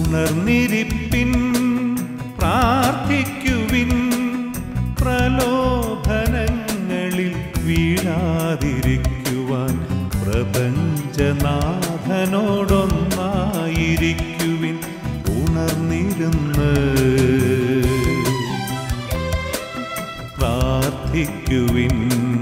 ഉണർന്നിരിപ്പിൻ പ്രാർത്ഥിക്കുവിൻ പ്രലോഭനങ്ങളിൽ വീഴാതിരിക്കുവാൻ പ്രപഞ്ചനാഥനോടൊന്നായിരിക്കുവിൻ ഉണർന്നിരുന്ന് പ്രാർത്ഥിക്കുവിൻ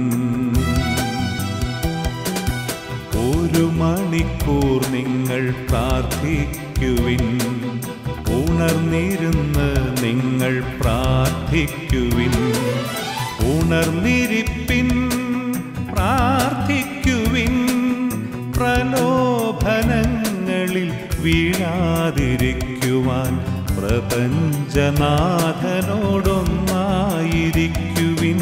ഒരു മണിക്കൂർ നിങ്ങൾ പ്രാർത്ഥിക്കുവിൻ ഉണർന്നിരുന്ന് നിങ്ങൾ പ്രാർത്ഥിക്കുവിൻ ഉണർന്നിരിപ്പിൻ പ്രാർത്ഥിക്കുവിൻ പ്രലോഭനങ്ങളിൽ വീഴാതിരിക്കുവാൻ പ്രപഞ്ചനാഥനോടൊന്നായിരിക്കുവിൻ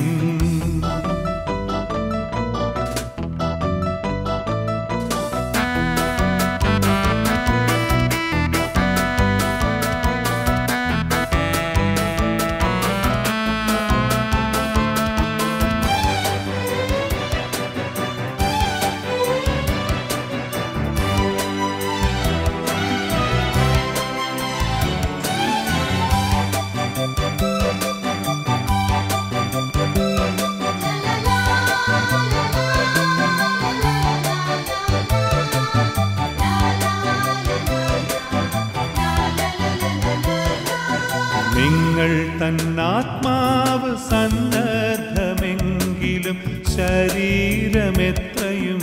നിങ്ങൾ തന്നാത്മാവ് സന്നദ്ധമെങ്കിലും ശരീരമെത്രയും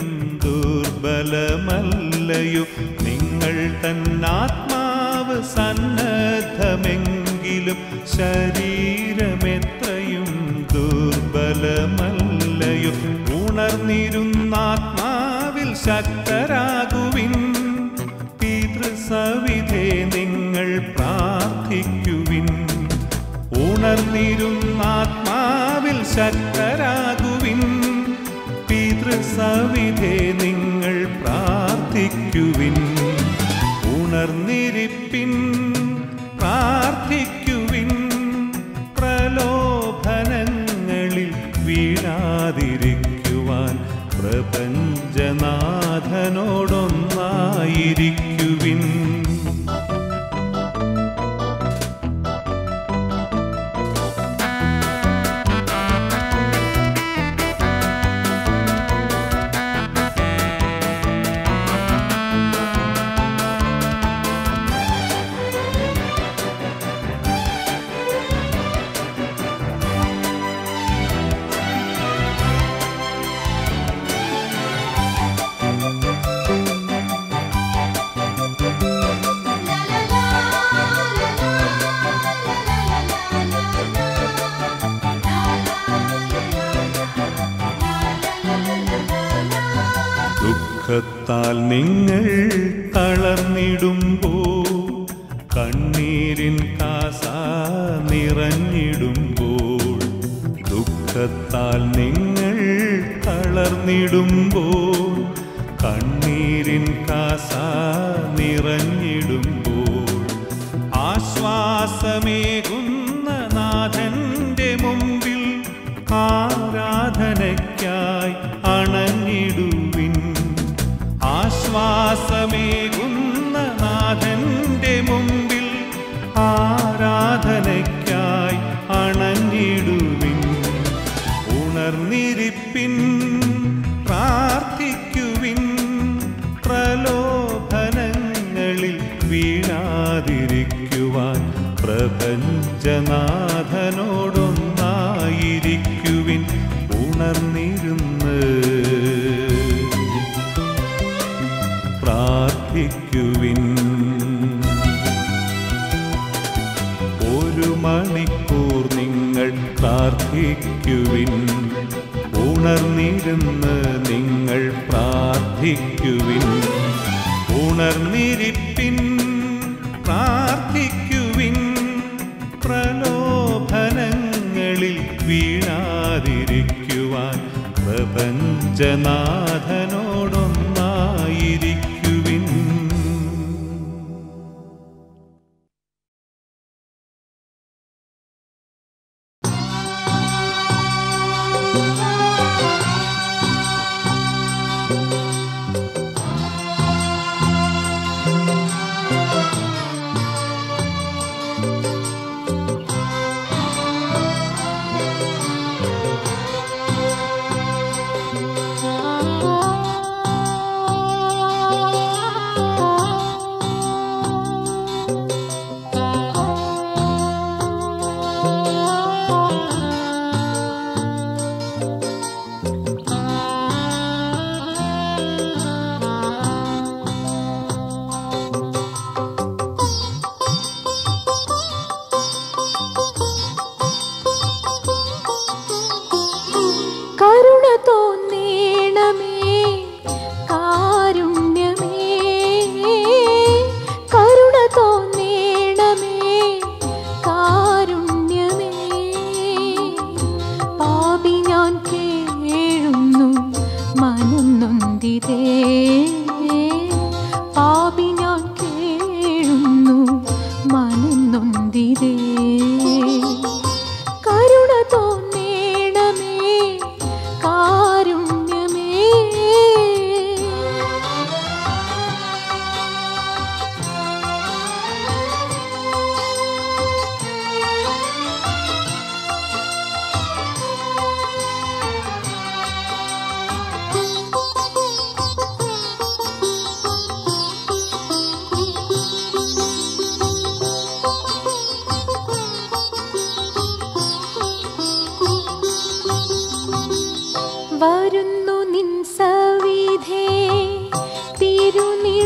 ദുർബലമല്ലയോ നിങ്ങൾ തന്നാത്മാവ് സന്നദ്ധമെങ്കിലും ശരീരമെത്രയും ദുർബലമല്ലയോ ഉണർന്നിരുന്നാത്മാവിൽ ശക്തരാകുവിൻ പിതൃസവിധേ നിങ്ങൾ പ്രാർത്ഥിക്കുവിൻ ഉണർന്നിരുന്നാത്മാവിൽ ശക്തരാകുവിൻ പിതൃസവിധേ നിങ്ങൾ പ്രാർത്ഥിക്കുവിൻ ഉണർന്നിരിപ്പിൻ പ്രാർത്ഥിക്കുവിൻ പ്രലോഭനങ്ങളിൽ വീഴാതിരിക്കുവാൻ പ്രപഞ്ചനാഥനോടൊന്നായിരിക്കുവിൻ ദുഃഖത്താൽ നിങ്ങൾ തളർന്നിടുമ്പോ കണ്ണീരിൻ കാസ നിറഞ്ഞിടുമ്പോൾ ദുഃഖത്താൽ നിങ്ങൾ തളർന്നിടുമ്പോൾ കണ്ണീരിൻ കാസ നിറഞ്ഞിടുമ്പോൾ ആശ്വാസമേകുന്ന നാഥന്റെ മുമ്പിൽ ആരാധനയ്ക്കായി അണഞ്ഞിടുവിൻ ആശ്വാസമേകുന്ന നാഥന്റെ മുമ്പിൽ ആരാധനയ്ക്കായി അണഞ്ഞിടുവിൻ ഉണർന്നിരിപ്പിൻ പ്രാർത്ഥിക്കുവിൻ പ്രലോഭനങ്ങളിൽ വീഴാതിരിക്കുവാൻ പ്രപഞ്ചനാഥനോടൊന്നായിരിക്കുവിൻ ഉണർന്നിരുന്ന് പ്രാർത്ഥിക്കുവിൻ ഒരു മണിക്കൂർ നിങ്ങൾ പ്രാർത്ഥിക്കുവിൻ ഉണർന്നിരുന്ന് നിങ്ങൾ പ്രാർത്ഥിക്കുവിൻ ഉണർന്നിരിപ്പിൻ പ്രാർത്ഥിക്കുവിൻ പ്രലോഭനങ്ങളിൽ വീഴാതിരിക്കുവാൻ പ്രപഞ്ചനാഥനോടൊന്നായിരിക്കുവിൻ ആ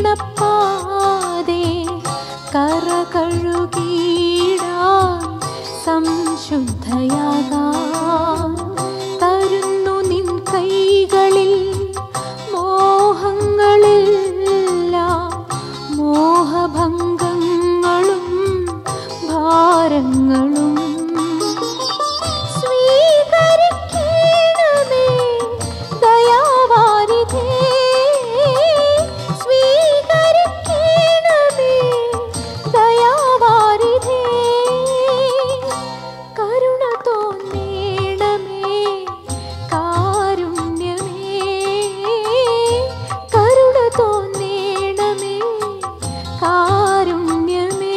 വീണപ്പാതെ കറ കഴുകിടാൻ സംശുദ്ധയാകാൻ തരുന്നു നിൻ കൈകളിൽ മോഹങ്ങളെല്ലാം മോഹഭംഗങ്ങളും ഭാരങ്ങളും സ്വീകരിക്കണമേ ദയാവാരിധേ സ്വീകരിക്കണമേ ദയാവാരിധേ കരുണ തോന്നേണമേ കാരുണ്യമേ കരുണ തോന്നേണമേ കാരുണ്യമേ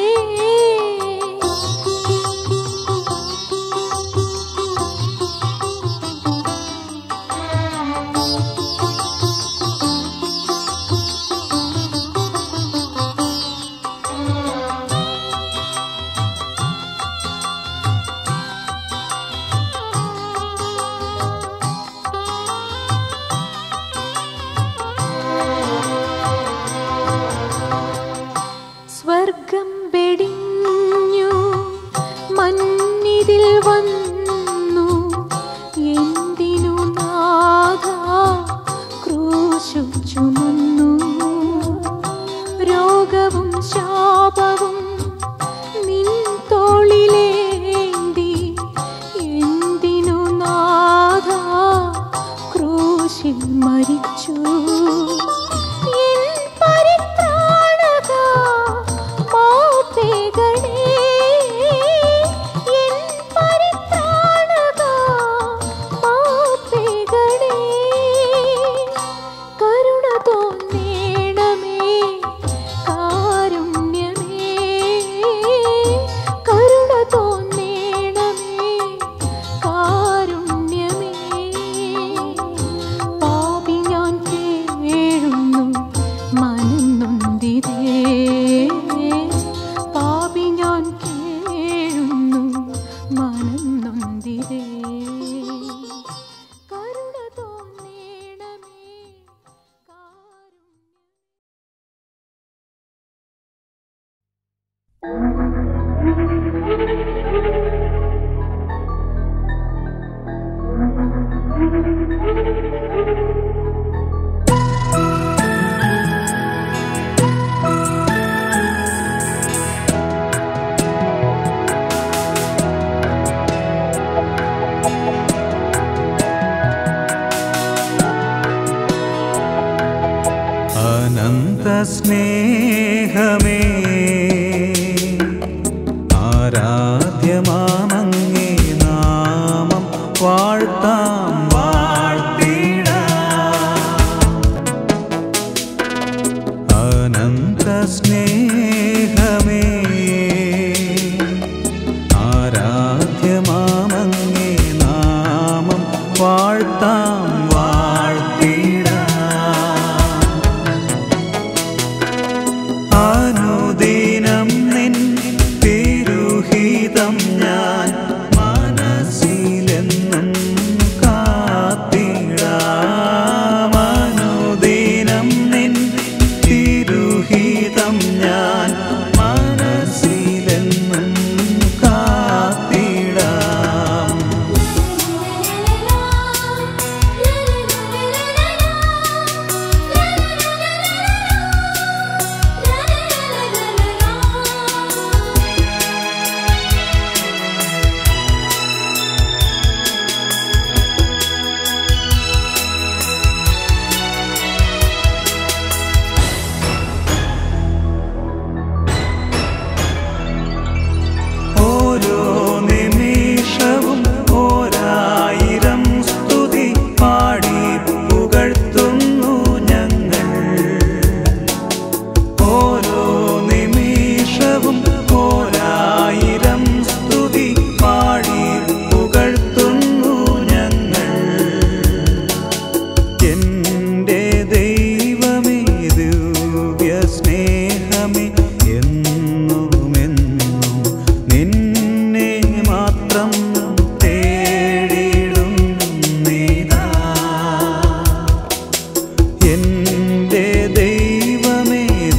സ്വർഗം വെടിഞ്ഞു മന്നിതിൽ വന്നു എന്തിനു നാഥ ക്രൂശു ചുമന്നു രോഗവും ശാപവും നിൻ തോളിലേന്തി എന്തിനു നാഥ ക്രൂശിൽ മരിച്ചു എൻ പരിത്രാണക മാപ്പേകണേ എൻ പരിത്രാണക മാപ്പേകണേ കരുണ തോന്നേണമേ കാരുണ്യമേ കരുണ തോന്നേണമേ കാരുണ്യമേ പാപി ഞാൻ കേഴുന്നു മനം നൊന്തിതേ പാപി ഞാൻ കേഴുന്നു മനം നൊന്തിതേ കരുണ തോന്നേണമേ കാരുണ്യം അനന്ത സ്നേഹമേ ആരാധ്യമാമങ്ങേ നാമം വാഴ്ത്താം വാഴ്ത്തിടാം അനന്ത സ്നേഹമേ ആരാധ്യമാമങ്ങേ നാമം വാഴ്ത്താം വാഴ്ത്തിടാം അനുദിനം നിൻ തിരുഹിതം ഞാൻ മനസ്സിലെന്നും കാത്തിടാം അനുദിനം നിൻ തിരുഹിതം ഞാൻ മനസ്സിലെന്നും കാത്തിടാം ഓരോ നിമിഷവും ഓരായിരം സ്തുതി പാടി പുകഴ്ത്തുന്നു ഞങ്ങൾ ഓരോ നിമിഷവും ഓരായിരം സ്തുതി പാടി പുകഴ്ത്തുന്നു ഞങ്ങൾ എന്റെ ദൈവമേ ദിവ്യ സ്നേഹമേ എന്നുമെന്നും നിന്നെ മാത്രം തേടിടുന്നീതാ എന്റെ ദൈവമേ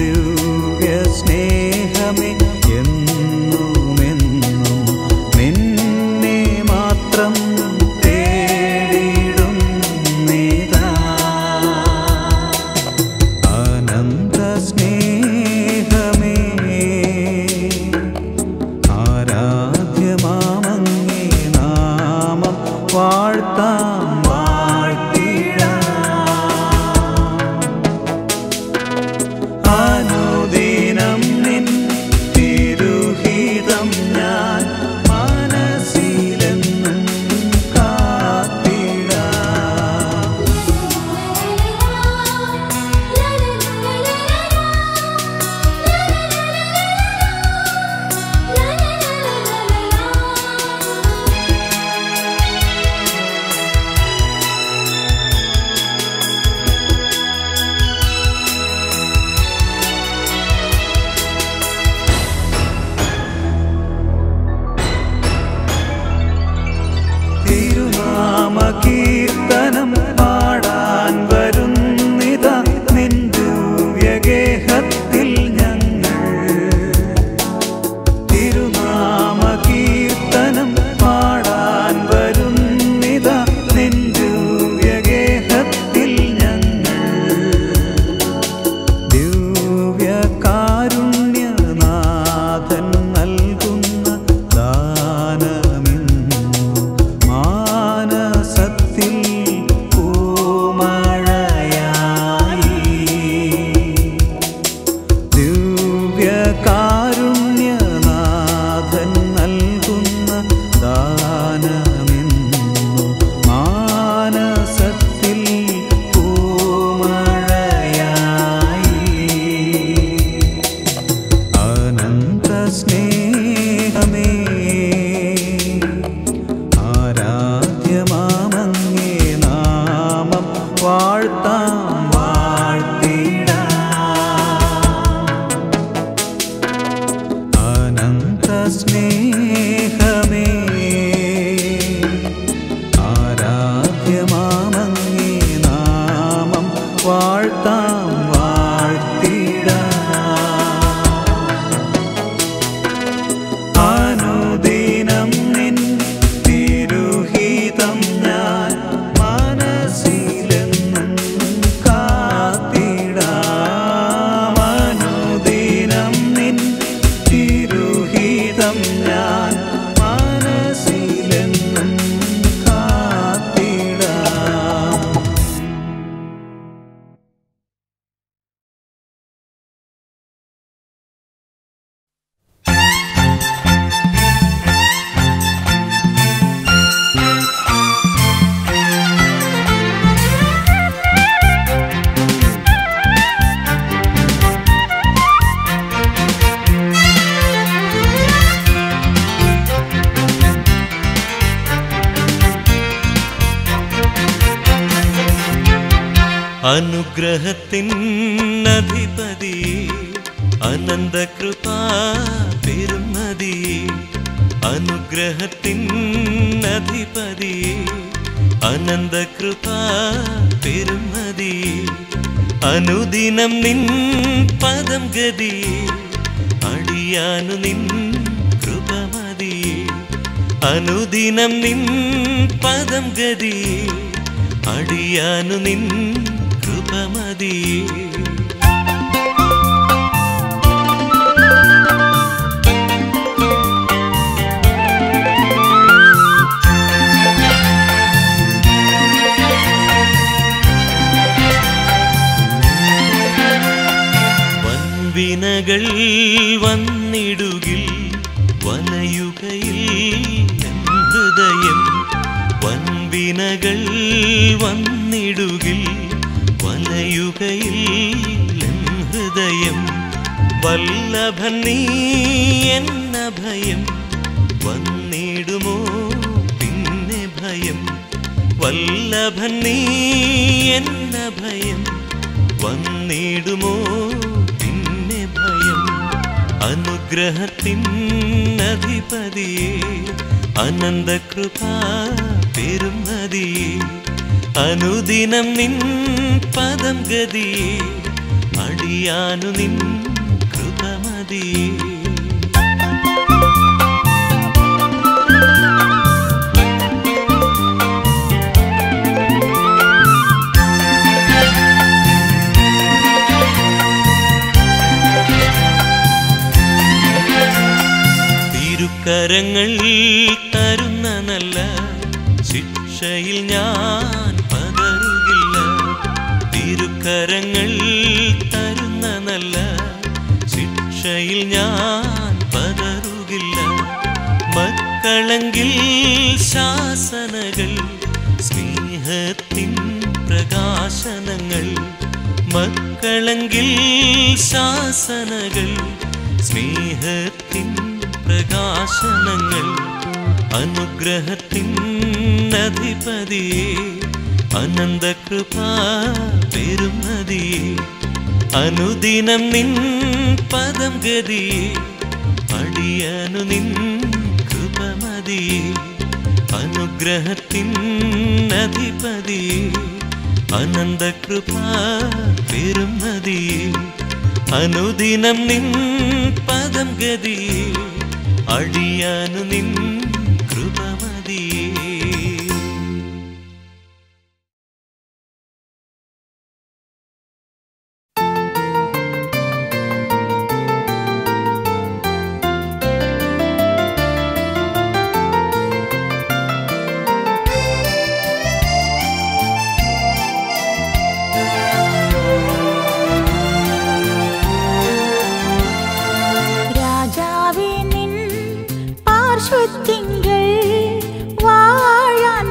ദിവ്യഗേഹത്തിൽ ഞങ്ങൾ തിരുനാമ കീർത്തനം പാടാൻ വരുന്നിത നിൻ ദിവ്യഗേഹത്തിൽ ഞങ്ങൾ ദിവ്യകാരുണ്യനാഥൻ നൽകുന്ന ദാനമിന്നു മാനസത്തിൽ പൂമഴയായി ദിവ്യകാരുണ്യനാഥൻ നൽകുന്ന ദാനമിന്നു മാനസത്തിൽ പൂമഴയായി അനന്ത സ്നേഹമേ ആരാധ്യമാമങ്ങേ നാമം വാഴ്ത്താം വാഴ്ത്തിടാം അനന്ത സ്നേഹമേ ആരാധ്യമാമങ്ങേ നാമം വാഴ്ത്താം വാഴ്ത്തിടാം അനുദിനം നിൻ തിരുഹിതം ഞാൻ മനസ്സിലെന്നും കാത്തിടാം അനുദിനം നിൻ തിരുഹിതം ഞാൻ മനസ്സിലെന്നും കാത്തിടാം അനുഗ്രഹത്തിൻ അധിപതി അനന്തകൃപാ പെരുമതി അനുഗ്രഹത്തിൻ അധിപതി അനന്തകൃപാ പെരുമതി അനുദിനം നിൻ പദം ഗതി അടിയാനു നിൻ കൃപമതി അനുദിനം നിൻ പദം ഗതി അടിയാനു നിൻ കൃപമതി വൻവിനകൾ വന്നിടുകിൽ വലയുകയിൽ എൻ ഹൃദയം വൻവിനകൾ വന്നിടുകിൽ വലയുകയിൽ എൻ ഹൃദയം വല്ലഭൻ നീ എന്ന ഭയം വന്നിടുമോ പിന്നെ ഭയം വല്ലഭൻ നീ എന്ന ഭയം വന്നിടുമോ പിന്നെ ഭയം അനുഗ്രഹത്തിൻ അധിപതിയെ അനന്തകൃപാ പെരുമതിയെ അനുദിനം നിൻ പദം ഗതിയെ അടിയാനു നിൻ കൃപമതിയെ തിരുക്കരങ്ങൾ തരുന്ന നല്ല ശിക്ഷയിൽ ഞാൻ പതറുകില്ല തിരുക്കരങ്ങൾ തരുന്ന നല്ല ശിക്ഷയിൽ ഞാൻ പതറുകില്ല മക്കളെങ്കിൽ ശാസനകൾ സ്നേഹത്തിൻ പ്രകാശനങ്ങൾ മക്കളെങ്കിൽ ശാസനകൾ സ്നേഹത്തിൻ പ്രകാശനങ്ങൾ അനുഗ്രഹത്തിൻ അധിപതിയെ അനന്തകൃപാ പെരുമതിയെ അനുദിനം നിൻ പദം ഗതിയെ അടിയനു നിൻ കൃപമതിയെ അനുഗ്രഹത്തിൻ അധിപതിയെ അനന്തകൃപാ പെരുമതിയെ അനുദിനം നിൻ പദം ഗതിയെ അടിയാനു നിൻ കൃപമതിയേ രാജാവേ നിൻ പാർശ്വത്തിങ്കൽ വാഴാൻ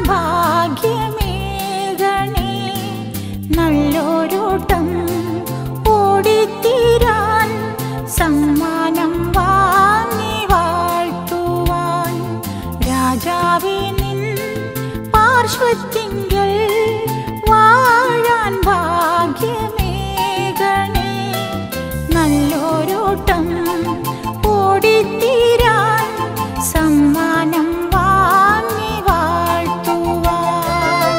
ഭാഗ്യമേകണേ നല്ലൊരോട്ടം ഓടിത്തീരാൻ സമ്മാനം വാങ്ങി വാഴ്ത്തുവാൻ രാജാവേ നിൻ പാർശ്വത്തിങ്കൽ വാഴാൻ ഭാഗ്യമേകണേ നല്ലൊരോട്ടം ഓടിത്തീരാൻ സമ്മാനം വാങ്ങി വാഴ്ത്തുവാൻ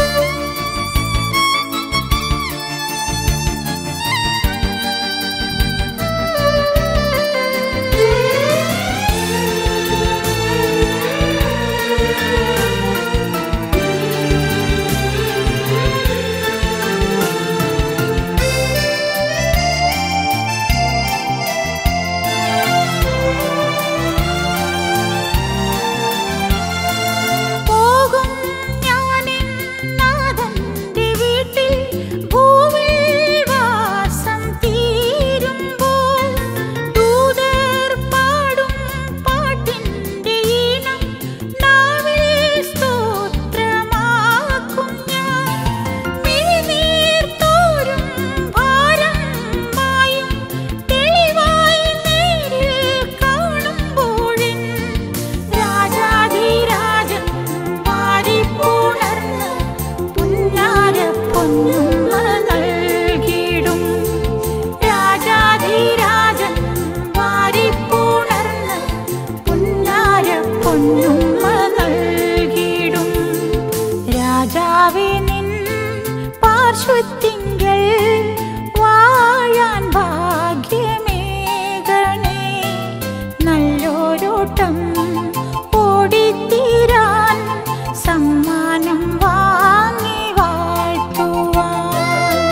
പോകും ഞാനെൻ നാഥന്റെ വീട്ടിൽ ഭൂവിൽ വാസം തീരുമ്പോൾ ദൂതർ പാടും പാട്ടിന്റെ ഈണം നാവിൽ സ്തോത്രമാക്കും ഞാൻ മിഴിനീർ തോരും ഭാരം മായും തെളിവായി നേരിൽ കാണുമ്പോഴിൻ രാജാധിരാജൻ വാരിപ്പുണർന്ന് പുന്നാര പൊന്നുമ്മ നൽകിടും രാജാധിരാജൻ വാരിപ്പുണർന്ന് പുന്നാര പൊന്നുമ്മ നൽകിടും രാജാവേ നിൻ പാർശ്വത്തിങ്കൽ വാഴാൻ ഭാഗ്യമേകണേ നല്ലൊരോട്ടം ഓടിത്തീരാൻ സമ്മാനം വാങ്ങി വാഴ്ത്തുവാൻ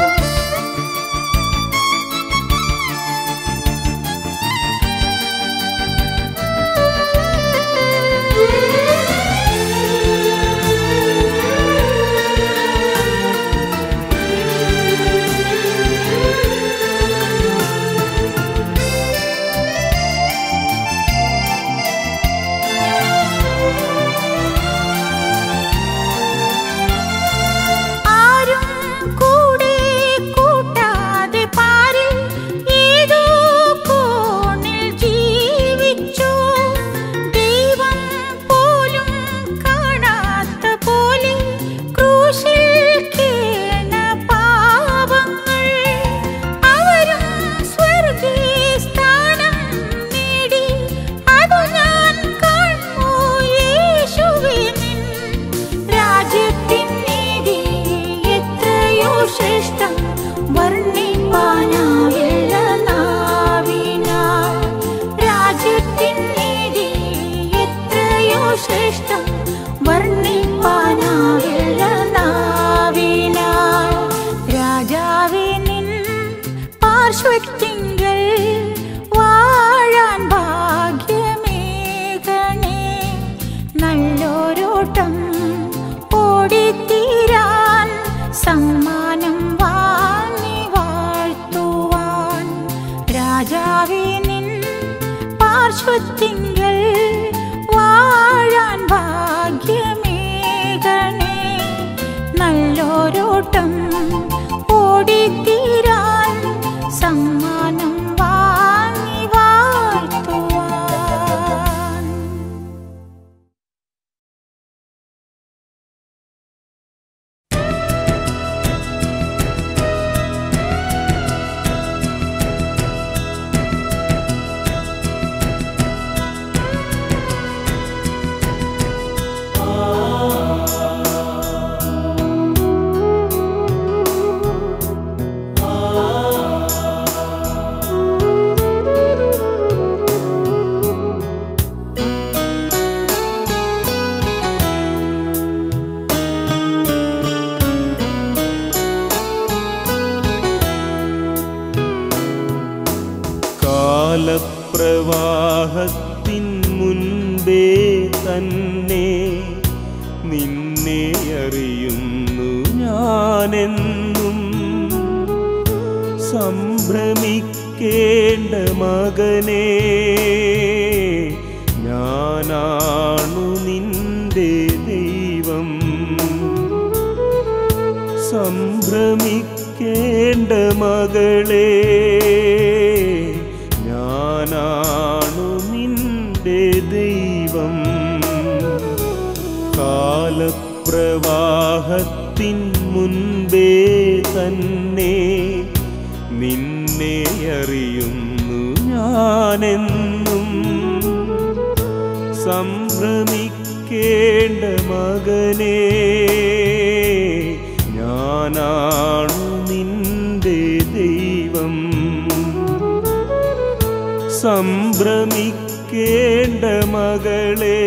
ആരും കൂടെ കൂട്ടാതെ പാരിൽ ഏതോ കോണിൽ ജീവിച്ചു ദൈവം പോലും കാണാത്ത പോലെ ക്രൂശിൽ കേണ പാപങ്ങൾ അവരും സ്വർഗീയ സ്ഥാനം നേടി അതു ഞാൻ കാണുമോ യേശുവേ നിൻ രാജ്യത്തിൻ നീതി എത്രയോ ശ്രേഷ്ഠം വർണ്ണിപ്പാനാവില്ല നാവിനാൽ രാജ്യത്തിൻ നീതി എത്രയോ ശ്രേഷ്ഠം വർണ്ണിപ്പാനാവില്ല നാവിനാൽ രാജാവേ നിൻ പാർശ്വത്തിങ്കൽ വാഴാൻ ഭാഗ്യമേകണേ നല്ലൊരോട്ടം ഓടിത്തീരാൻ സമ്മാനം വാങ്ങി വാഴ്ത്തുവാൻ രാജാവേ നിൻ പാർശ്വത്തിങ്കൽ വാഴാൻ ഭാഗ്യമേകണേ നല്ലൊരോട്ടം ഓടിത്തീരാൻ സമ്മാനം വാങ്ങി വാഴ്ത്തുവാൻ ആ കാലപ്രവാഹത്തിൻ മുൻപേ തന്നെ നിന്നെ അറിയുന്നു ഞാനെന്നും സംഭ്രമിക്കേണ്ട മകനേ ഞാനാണു നിന്റെ ദൈവം സംഭ്രമിക്കേണ്ട മകളെ ഞാനാണു നിന്റെ ദൈവം കാലപ്രവാഹത്തിൻ മുൻപേ തന്നെ നിന്നെ അറിയുന്നു ഞാനെന്നും സംഭ്രമിക്കേണ്ട മകനേ ഞാനാണു നിന്റെ ദൈവം സംഭ്രമിക്കേണ്ട മകളെ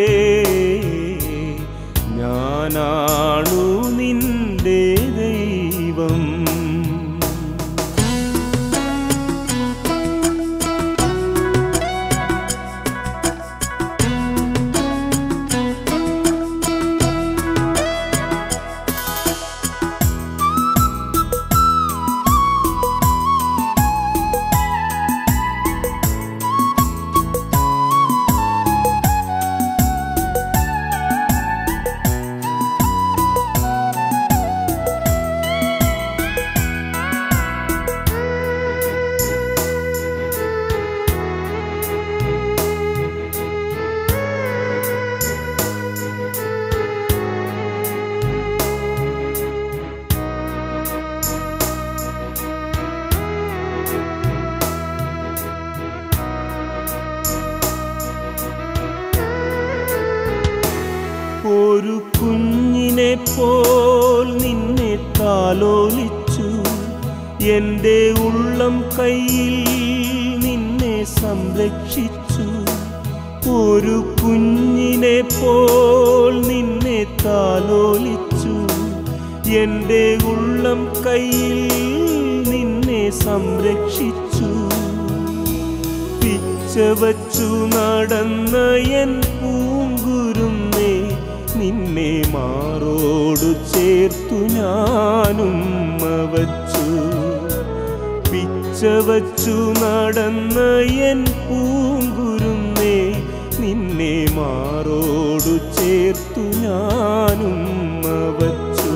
ഞാനാണു നിന്റെ ദൈവം ഒരു കുഞ്ഞിനെ പോൽ നിന്നെ താലോലിച്ചു എൻ്റെ ഉള്ളം കയ്യിൽ നിന്നെ സംരക്ഷിച്ചു ഒരു കുഞ്ഞിനെ പോൽ നിന്നെ താലോലിച്ചു എൻ്റെ ഉള്ളം കയ്യിൽ നിന്നെ സംരക്ഷിച്ചു പിച്ചവച്ചു നടന്ന എൻ പൂങ്കുരുന്നേ നിന്നെ മാറോടു ചേർത്തു ഞാനും വച്ചു പിച്ചവച്ചു നടന്ന എൻ പൂങ്കുരുന്നേ നിന്നെ മാറോടു ചേർത്തു ഞാനും വച്ചു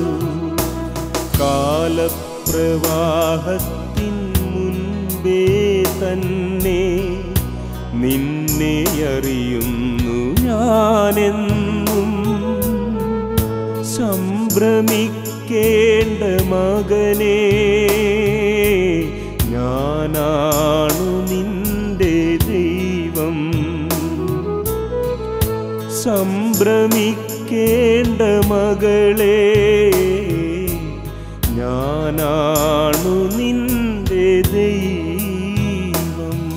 കാലപ്രവാഹത്തിൻ മുൻപേ തന്നെ നിന്നെ അറിയുന്നു ഞാനെന്നും സംഭ്രമിക്കേണ്ട മകനേ ഞാനാണു നിന്റെ ദൈവം സംഭ്രമിക്കേണ്ട മകളെ ഞാനാണു നിന്റെ ദൈവം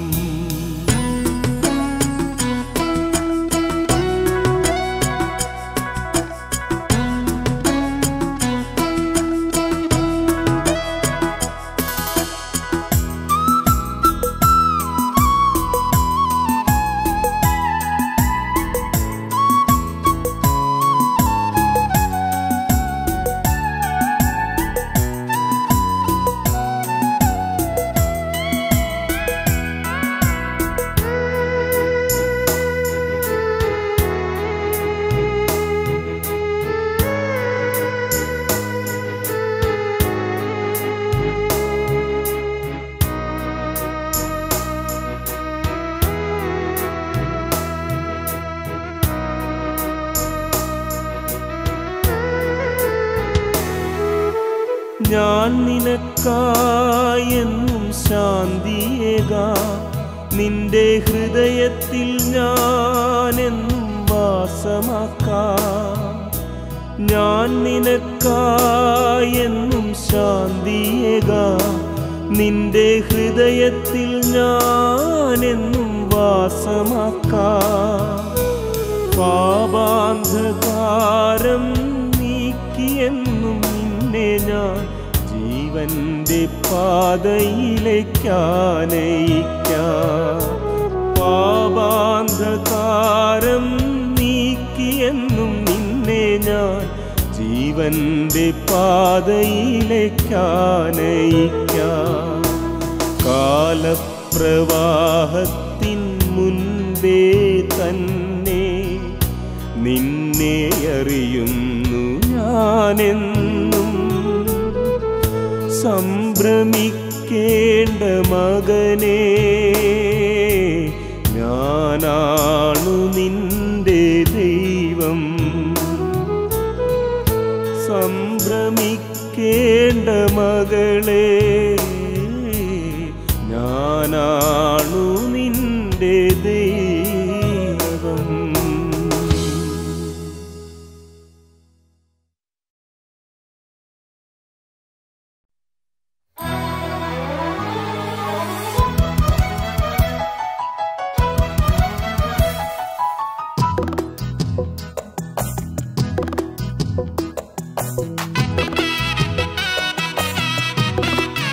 ഞാൻ നിനക്കായെന്നും ശാന്തിയേക നിന്റെ ഹൃദയത്തിൽ ഞാനെന്നും വാസമാക്കാം ഞാൻ നിനക്കായെന്നും ശാന്തിയേക നിന്റെ ഹൃദയത്തിൽ ഞാനെന്നും വാസമാക്കാം പാപാന്ധകാരം നീക്കിയെന്നും നിന്നെ ഞാൻ ജീവന്റെ പാതയിലേക്കാനയിക്കാം അവന്റെ പാതയിലേക്കാനയിക്കാം കാലപ്രവാഹത്തിൻ മുൻപേ തന്നെ നിന്നെ അറിയുന്നു ഞാനെന്നും സംഭ്രമിക്കേണ്ട മകനേ ഞാനാണു നിന്റെ ദൈവം സംഭ്രമിക്കേണ്ട മകളെ ഞാനാണു നിന്റെ ദൈവം ും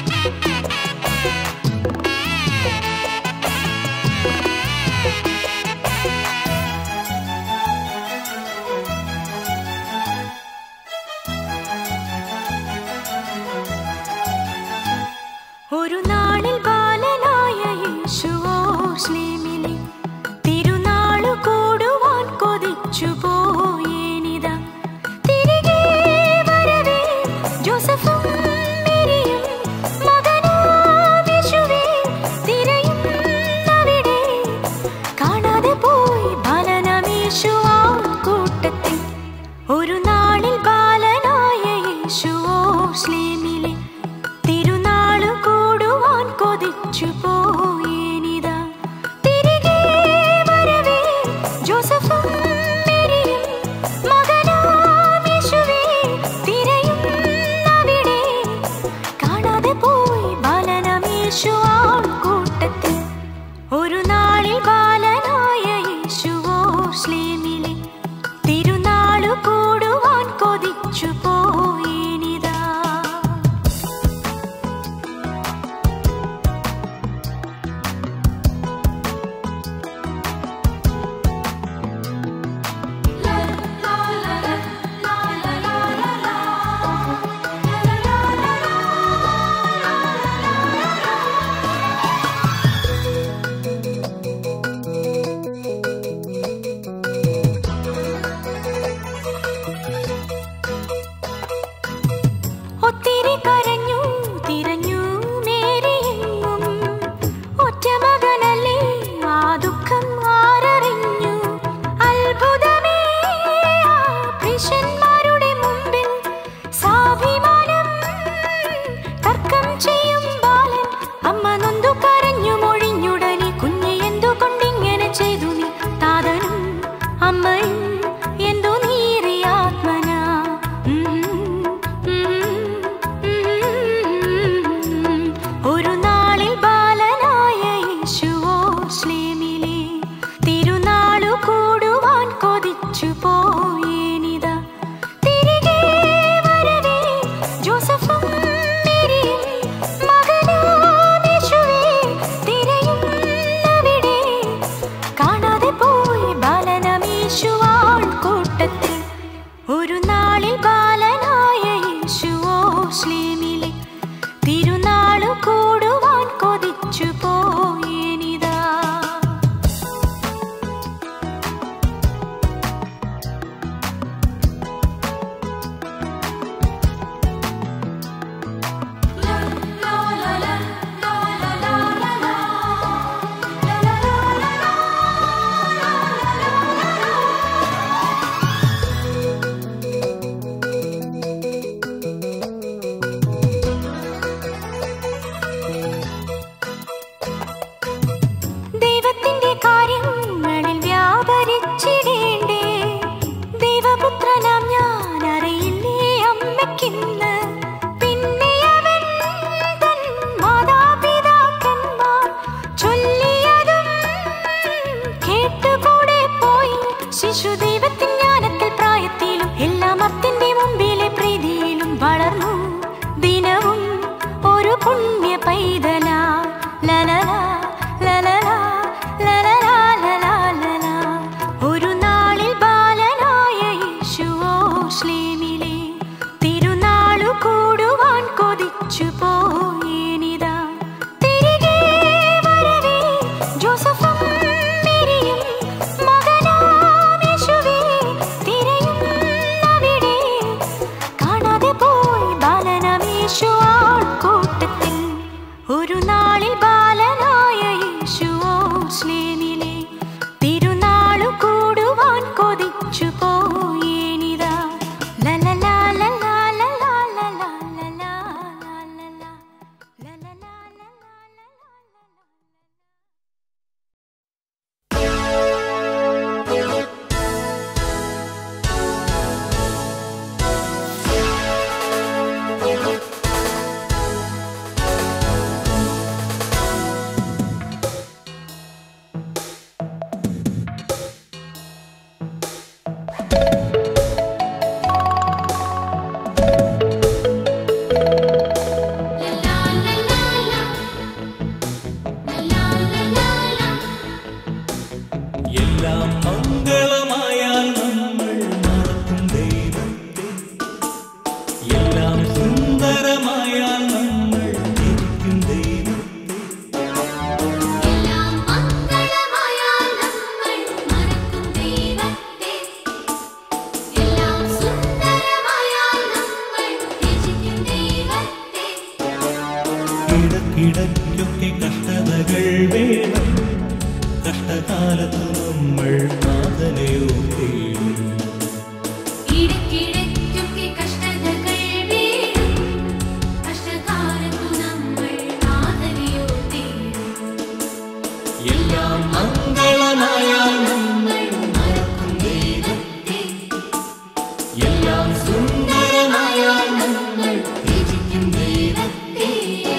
കഷ്ടകാലത്ത് നമ്മൾ നാഥനെയോ തേടും ഇടയ്ക്കിടയ്ക്കൊക്കെ കഷ്ടതകൾ വീഴും കഷ്ടകാലത്തു നമ്മൾ നാഥനെയോ തേടും എല്ലാം മംഗളമായാൽ നമ്മൾ മറക്കും ദൈവത്തെ എല്ലാം സുന്ദരമായാൽ നമ്മൾ ത്യജിക്കും ദൈവത്തെ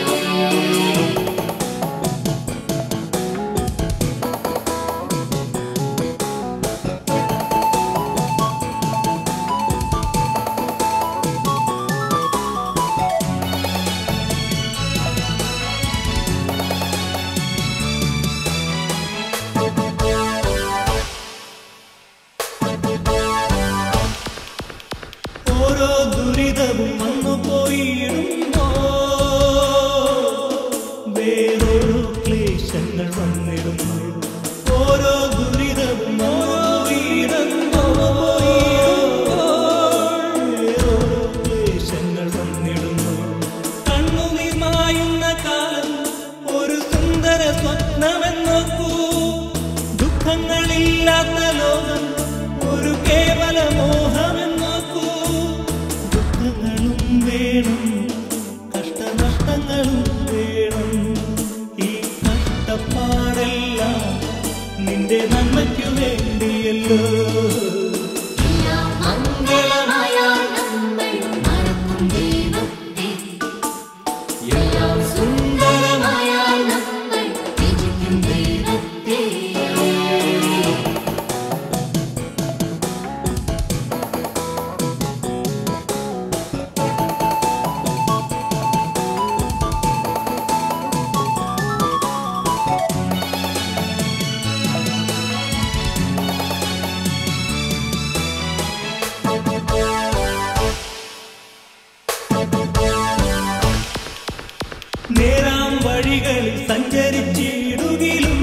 ഓരോ ദുരിതവും വന്നു പോയിടുമ്പോ വേറോരോ ക്ലേശങ്ങൾ വന്നിടുന്നു ഓരോ ദുരിതവും ഓരോ വീടുമ്പോ വേറോരോ ക്ലേശങ്ങൾ വന്നിടുന്നു കണ്ണുനീർ മായുന്ന കാലം ഒരു സുന്ദര സ്വപ്നമെന്നോക്കൂ ദുഃഖങ്ങളില്ലാത്ത ലോകം ഒരു കേവല മോഹമെന്നോക്കൂ ദുഃഖങ്ങളും വേണം കഷ്ടനഷ്ടങ്ങളും വേണം ഈ കഷ്ടപ്പാടെല്ലാം നിന്റെ നന്മയ്ക്കു വേണ്ടിയല്ലോ എല്ലാം മംഗളമായാൽ നമ്മൾ മറക്കും ദൈവത്തെ എല്ലാം സുന്ദരമായാൽ നമ്മൾ ത്യജിക്കും ദൈവത്തെ നേരാം വഴികളിൽ സഞ്ചരിച്ചിടുകിലും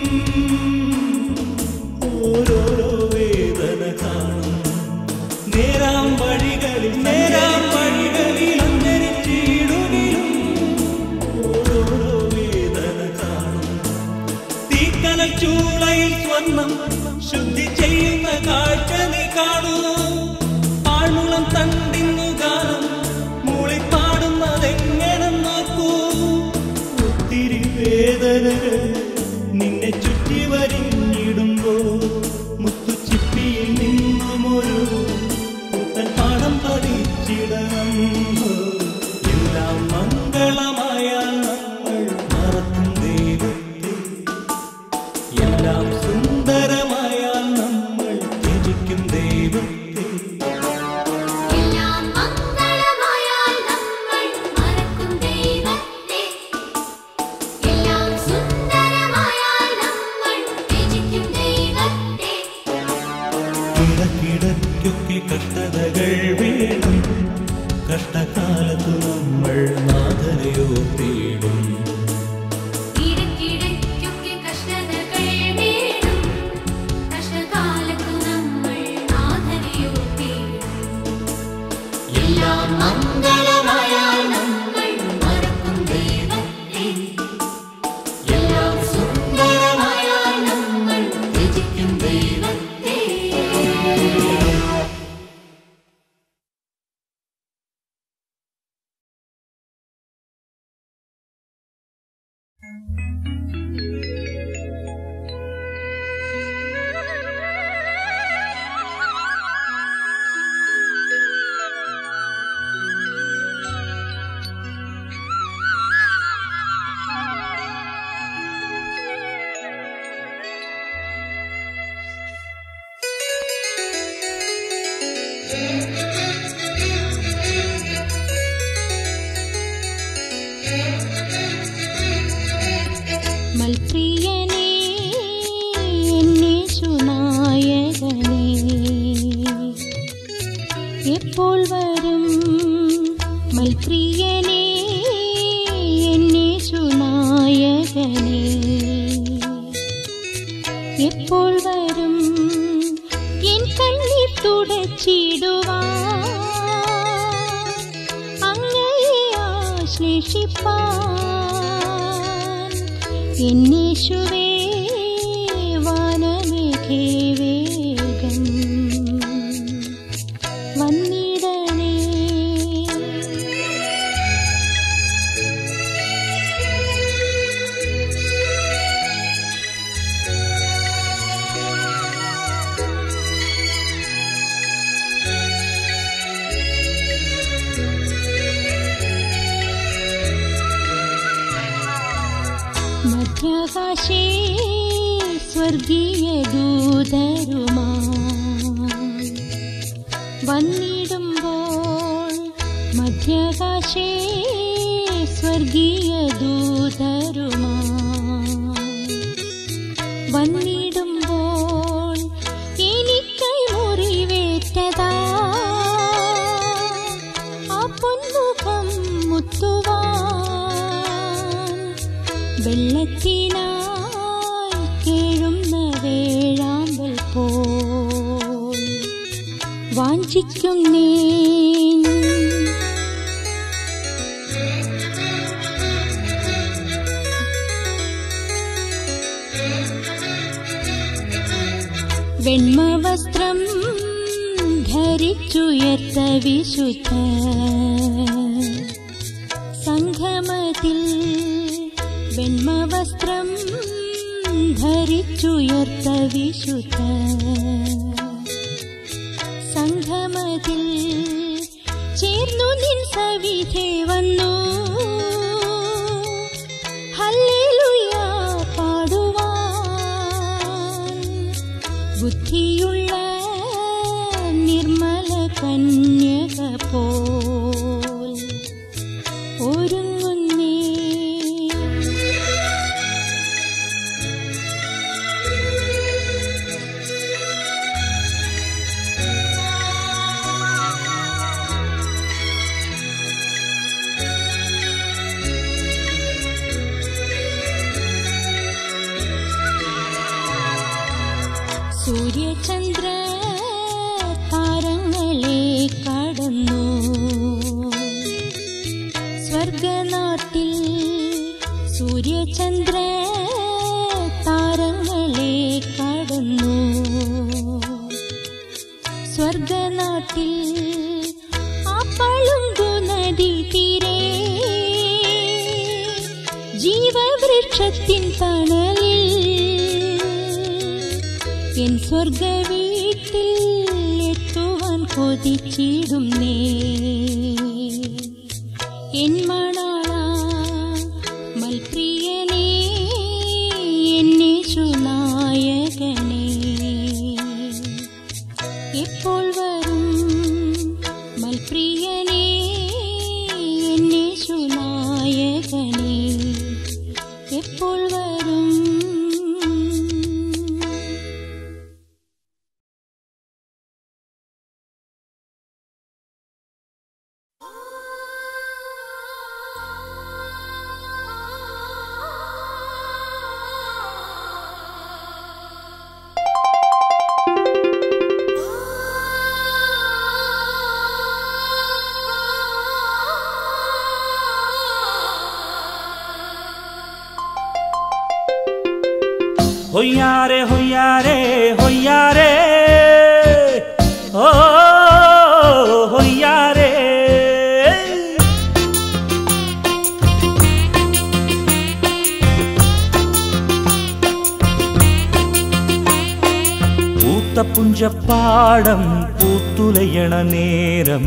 ഓരോരോ വേദന കാണും നേരാം വഴികളിൽ നേരാം വഴികളിൽ സഞ്ചരിച്ചിടുകിലും ഓരോരോ വേദന കാണും തീക്കനൽ ചൂളയിൽ സ്വർണം ശുദ്ധി ചെയ്യുന്ന കാഴ്ച നീ കാണൂ ആൾമുളം തണ്ടിന്നു ഗാനം മൂളിപ്പാടുന്നതെങ്ങനെ നോക്കൂ ഒത്തിരി വേദനകൾ നിന്നെ ചുറ്റി വരിഞ്ഞിടുമ്പോ മുത്തുച്ചിപ്പിയിൽ നിന്നും ഒരു പുത്തൻ പാഠം പഠിച്ചിടണം എല്ലാം മംഗളമായാൽ നമ്മൾ മറക്കും ദൈവത്തെ എല്ലാം സുന്ദരമായാൽ നമ്മൾ ത്യജിക്കും ദൈവത്തെ എല്ലാം മംഗളമായാൽ നമ്മൾ മറക്കും ദൈവത്തെ എല്ലാം സുന്ദരമായാൽ നമ്മൾ ത്യജിക്കും ദൈവത്തെ ഇടക്കിടയ്ക്കൊക്കെ കഷ്ടതകൾ വേണം കഷ്ടകാലത്തു നമ്മൾ നാഥനെയോ തേടും ഇടയ്ക്കിടയ്ക്കൊക്കെ കഷ്ടതകൾ വീഴും കഷ്ടകാലത്തു നമ്മൾ നാഥനെയോ തേടും എല്ലാം മംഗളമായാൽ നമ്മൾ മറക്കും ദൈവത്തെ എല്ലാം സുന്ദരമായാൽ നമ്മൾ ത്യജിക്കും ദൈവത്തെ മൽപ്രിയനേ എന്നേശുനായകനേ എപ്പോൾ വരും മൽപ്രിയനേ എന്നേശുനായകനേ എപ്പോൾ വരും എൻ കണ്ണീർ തുടച്ചിടുവാൻ അങ്ങയെ ആശ്ലേഷിപ്പാൻ എന്നേശുവേ വാ സ്വർഗീയ ദൂതരുമാ വന്നിടുമ്പോൾ മധ്യാകാശേ സ്വർഗീയ ദൂതരുമാ വന്നിടുമ്പോൾ എനിക്കൈ മുറിവേറ്റതാ ആ പൊന്മുഖം മുത്തുവാൻ വെള്ളത്തിനായി കേഴുന്ന വേഴാമ്പൽ പോൽ വാഞ്ചിക്കുന്നേ വെണ്മവസ്ത്രം ധരിച്ചുയർത്ത വിശുദ്ധ സംഘമതിൽ വെണ്മവസ്ത്രം ധരിച്ചുയർത്ത വിശുദ്ധ സംഘമതിൽ ചേർന്നു നിൻ സവിധേ വന്നു ഹല്ലേലൂയ പാടുവാൻ ബുദ്ധിയുള്ള നിർമ്മല കന്യക പോൽ ഒരുങ്ങുന്നേ സൂര്യചന്ദ്ര താരങ്ങളെ കടന്നു സ്വർഗനാട്ടിൽ സൂര്യചന്ദ്ര താരങ്ങളെ കടന്നു സ്വർഗനാട്ടിൽ ആ പളുങ്കു നദി തീരെ ജീവവൃക്ഷത്തിൻ തണലിൽ എൻ സ്വർഗ വീട്ടിൽ എത്തുവാൻ കൊതിച്ചിടും നേ എൻ മണാള മൽപ്രിയനേ എന്നേശു നായകനേ എപ്പോൾ വരും മൽപ്രിയനേ എന്നേശു നായകനേ എപ്പോൾ വരും ഹൊയ്യാരെ ഹൊയ്യാരെ ഹൊയ്യാരെ ഓ ഹൊയ്യാരെ പൂത്ത പുഞ്ചപ്പാടം പൂത്തുലയണ നേരം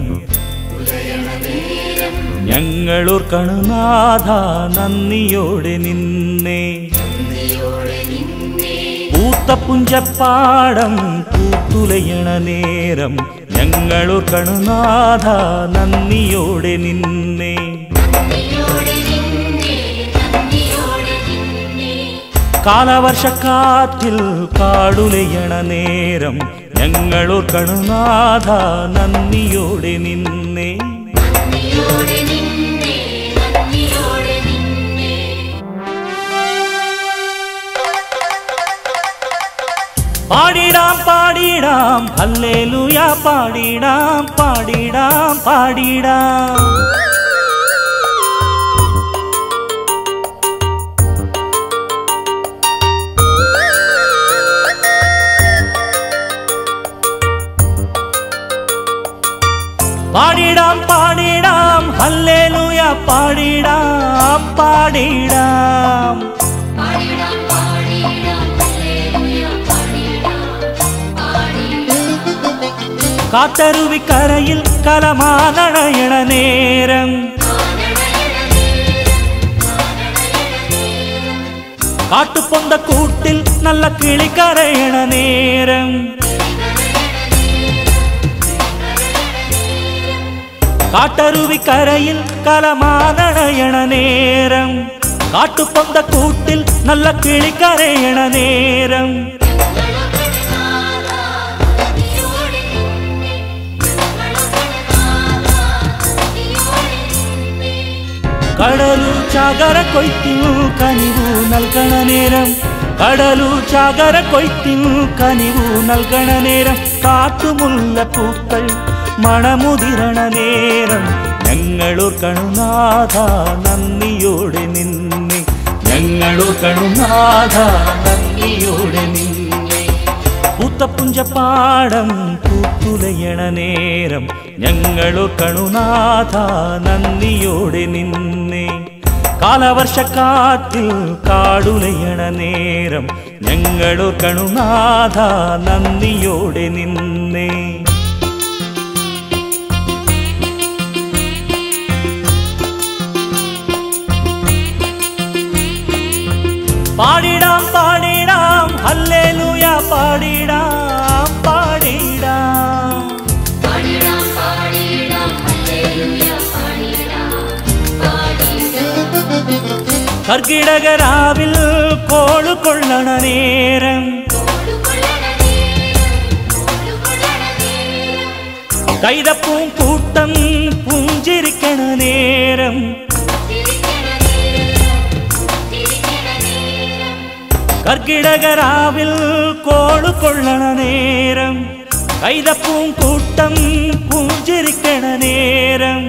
ഞങ്ങളൂർ കണുനാഥ നന്ദിയോടെ നിന്നേ പൂത്ത പുഞ്ചപ്പാടം പൂത്തുലയണ നേരം ഞങ്ങളൂർ കണുനാഥ നന്ദിയോടെ നിന്നേ കാലവർഷക്കാറ്റിൽ കാടുലയണ നേരം ഞങ്ങളൂർ കണുനാഥ നന്ദിയോടെ നിന്നേ പാടിടാം പാടിടാം ഹല്ലേലൂയ പാടിടാം പാടിടാം പാടിടാം പാടിടാം പാടിടാം ഹല്ലേലൂയ പാടിടാം പാടിടാം കാത്തരുവിക്കരയിൽ കലമാനണയണ നേരം കാട്ടുപൊന്ത കൂട്ടിൽ നല്ല കിളിക്കരയണ നേരം കാട്ടരുവിക്കരയിൽ കലമാനണയണ നേരം കാട്ടുപൊന്ത കൂട്ടിൽ നല്ല കിളിക്കരയണ നേരം കടലു ചാകര കൊയ്ത്തിനു കനിവു നൽകണ നേരം കടലു ചാകര കൊയ്ത്തിനു കനിവു നൽകണ നേരം കാട്ടുമുല്ല പൂക്കൾ മണമുതിരണ നേരം ഞങ്ങളൂർ കണുനാഥ നന്ദിയോടെ നിന്നെ ഞങ്ങളൂർ കണുനാഥ നന്ദിയോടെ നിന്നെ പൂത്തപ്പുഞ്ചപ്പാടം പൂത്തുലയണ നേരം ഞങ്ങളു കണുനാഥ നന്ദിയോടെ നിന്നെ കാലവർഷക്കാറ്റിൽ കാടുലയണ നേരം ഞങ്ങളു കണുനാഥ നന്ദിയോടെ നിന്നെ പാടിടാം പാടിടാം ഹല്ലേലൂയ പാടിടാം പാടിടാം പാടിടാം പാടിടാം ഹല്ലേലൂയ പാടിടാം പാടിടാം കർക്കിടകരാവിൽ കോളു കൊള്ളണ നേരം ഓടുകൊള്ളണ നേരം ഓടുകൊള്ളണ നേരം കൈതപ്പൂം കൂട്ടം പുഞ്ചിരിക്കണ നേരം തിരിക്കണ നേരം തിരിക്കണ നേരം കർക്കിടകരാവിൽ കോളു കൊള്ളണ നേരം കൈതപ്പൂം കൂട്ടം പുഞ്ചിരിക്കണ നേരം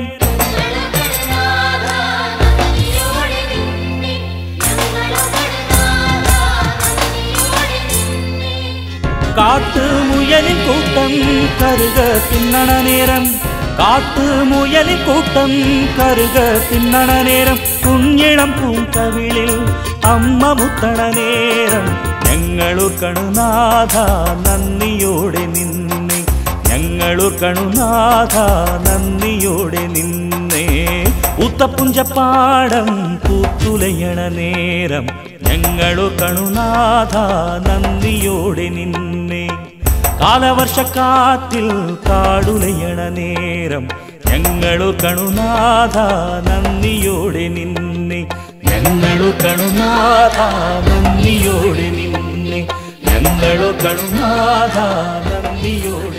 നന്ദിയോടെ നിന്നെ ഞങ്ങളോട് നന്ദിയോടെ നിന്നെ കാട്ടുമുയലിൻ കൂട്ടം കരുക തിന്നണ നേരം കാട്ടുമുയലിൻ കൂട്ടം കരുക തിന്നണ നേരം കുഞ്ഞിളം പൂങ്കവിളിൽ അമ്മ മുത്തണ നേരം ഞങ്ങളൂർ കണുനാഥ നന്ദിയോടെ നിന്നെ ഞങ്ങളൂർ കണുനാഥ നന്ദിയോടെ നിന്നെ ഉത്തപ്പുഞ്ചപ്പാടം പൂത്തുലയണ നേരം ഞങ്ങളു കണുനാഥ നന്ദിയോടെ നിന്നെ കാലവർഷക്കാറ്റിൽ കാടുലയണ നേരം ഞങ്ങളു കണുനാഥ നന്ദിയോടെ നിന്നെ ഞങ്ങളു കണുനാഥ നന്ദിയോടെ നിന്നെ ഞങ്ങളു കണുനാഥ നന്ദിയോടെ